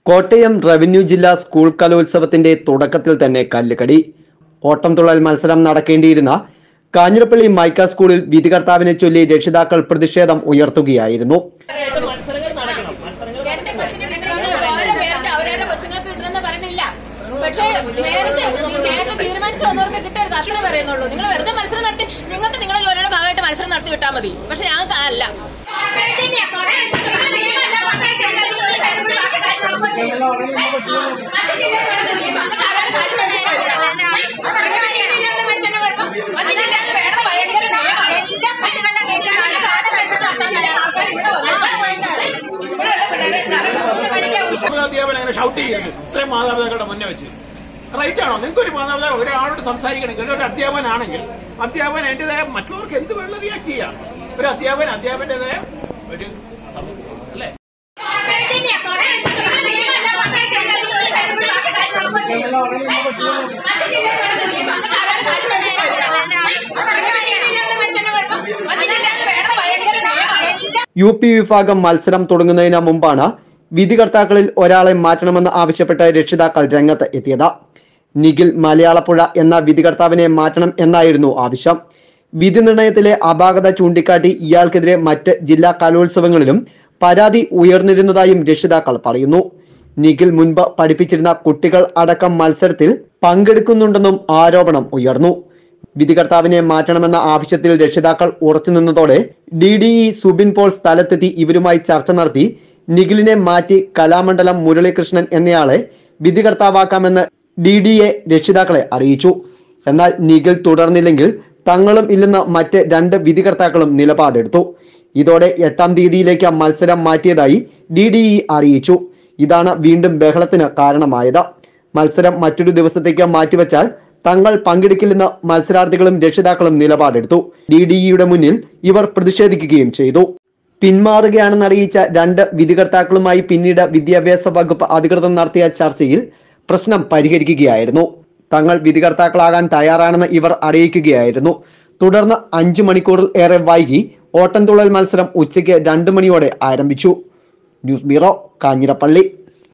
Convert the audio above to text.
Kottayam revenue ജില്ലാ school കലോത്സവത്തിന്റെ തുടക്കത്തിൽ തന്നെ കല്ലുകടി ഓട്ടം തുള്ളൽ മത്സരം നടക്കേണ്ടിയിരുന്ന കാഞ്ഞിരപ്പള്ളി മൈക്ക സ്കൂളിൽ വിധികർത്താവിനെ ചൊല്ലി രക്ഷിതാക്കൾ പ്രതിഷേധം ഉയർത്തുകയായിരുന്നു മത്സരങ്ങൾ നടക്കണം മത്സരങ്ങൾ എന്റെ കൊച്ചിന് കിട്ടണമെന്ന് ഓരോ പേരുടെ അവരവരുടെ കൊച്ചുങ്ങൾക്ക് കിട്ടണമെന്ന് പറയുന്നില്ല പക്ഷേ നേരത്തെ നേരത്തെ തീരുമാനിച്ചു വന്നവർക്ക് കിട്ടരുത് അത്രേ പറയുന്നുള്ളൂ നിങ്ങൾ വെറുതെ മത്സരം നടത്തി നിങ്ങൾക്ക് നിങ്ങളുടെ ജോലിയുടെ ഭാഗമായിട്ട് മത്സരം നടത്തി വിട്ടാൽ മതി പക്ഷെ ഞങ്ങൾക്ക് അല്ല ഒരു അധ്യാപകൻ അങ്ങനെ ഷൗട്ട് ചെയ്യരുത് ഇത്രയും മാതാപിതാക്കളുടെ മുന്നേ വെച്ച് റൈറ്റ് ആണോ നിങ്ങൾക്ക് ഒരു മാതാപിതാക്കൾ ഒരാളോട് സംസാരിക്കണമെങ്കിൽ ഒരു അധ്യാപകനാണെങ്കിൽ അധ്യാപകൻ അതിന്റേതായ മറ്റുള്ളവർക്ക് എന്ത് വേണം റിയാക്ട് ചെയ്യാം ഒരു അധ്യാപകൻ അധ്യാപകന്റേതായ ഒരു സം- അല്ലേ യു പി വിഭാഗം മത്സരം തുടങ്ങുന്നതിന് മുമ്പാണ് വിധികർത്താക്കളിൽ ഒരാളെ മാറ്റണമെന്ന് ആവശ്യപ്പെട്ട് രക്ഷിതാക്കൾ രംഗത്ത് എത്തിയത് നിഖിൽ മലയാളപ്പുഴ എന്ന വിധികർത്താവിനെ മാറ്റണം എന്നായിരുന്നു ആവശ്യം വിധി നിർണയത്തിലെ അപാകത ചൂണ്ടിക്കാട്ടി ഇയാൾക്കെതിരെ മറ്റ് ജില്ലാ കലോത്സവങ്ങളിലും പരാതി ഉയർന്നിരുന്നതായും രക്ഷിതാക്കൾ പറയുന്നു നിഖിൽ മുൻപ് പഠിപ്പിച്ചിരുന്ന കുട്ടികൾ അടക്കം മത്സരത്തിൽ പങ്കെടുക്കുന്നുണ്ടെന്നും ആരോപണം ഉയർന്നു വിധികർത്താവിനെ മാറ്റണമെന്ന ആവശ്യത്തിൽ രക്ഷിതാക്കൾ ഉറച്ചുനിന്നതോടെ D D E Subin Paul സ്ഥലത്തെത്തി ഇവരുമായി ചർച്ച നടത്തി നിഖിലിനെ മാറ്റി കലാമണ്ഡലം മുരളീകൃഷ്ണൻ എന്നയാളെ വിധികർത്താവാക്കാമെന്ന് ഡി ഡി എ രക്ഷിതാക്കളെ അറിയിച്ചു എന്നാൽ നിഖിൽ തുടർന്നില്ലെങ്കിൽ തങ്ങളും ഇല്ലെന്ന് മറ്റ് രണ്ട് വിധികർത്താക്കളും നിലപാടെടുത്തു ഇതോടെ എട്ടാം തീയതിയിലേക്ക് മത്സരം മാറ്റിയതായി ഡി ഡി ഇ അറിയിച്ചു ഇതാണ് വീണ്ടും ബഹളത്തിന് കാരണമായത് മത്സരം മറ്റൊരു ദിവസത്തേക്ക് മാറ്റിവെച്ചാൽ തങ്ങൾ പങ്കെടുക്കില്ലെന്ന് മത്സരാർത്ഥികളും രക്ഷിതാക്കളും നിലപാടെടുത്തു ഡി ഡി ഇയുടെ മുന്നിൽ ഇവർ പ്രതിഷേധിക്കുകയും ചെയ്തു പിന്മാറുകയാണെന്ന് അറിയിച്ച രണ്ട് വിധികർത്താക്കളുമായി പിന്നീട് വിദ്യാഭ്യാസ വകുപ്പ് അധികൃതർ നടത്തിയ ചർച്ചയിൽ പ്രശ്നം പരിഹരിക്കുകയായിരുന്നു തങ്ങൾ വിധികർത്താക്കളാകാൻ തയ്യാറാണെന്ന് ഇവർ അറിയിക്കുകയായിരുന്നു തുടർന്ന് അഞ്ചു മണിക്കൂറിൽ ഏറെ വൈകി ഓട്ടംതുള്ളൽ മത്സരം ഉച്ചയ്ക്ക് രണ്ട് മണിയോടെ ആരംഭിച്ചു ന്യൂസ് ബ്യൂറോ കാഞ്ഞിരപ്പള്ളി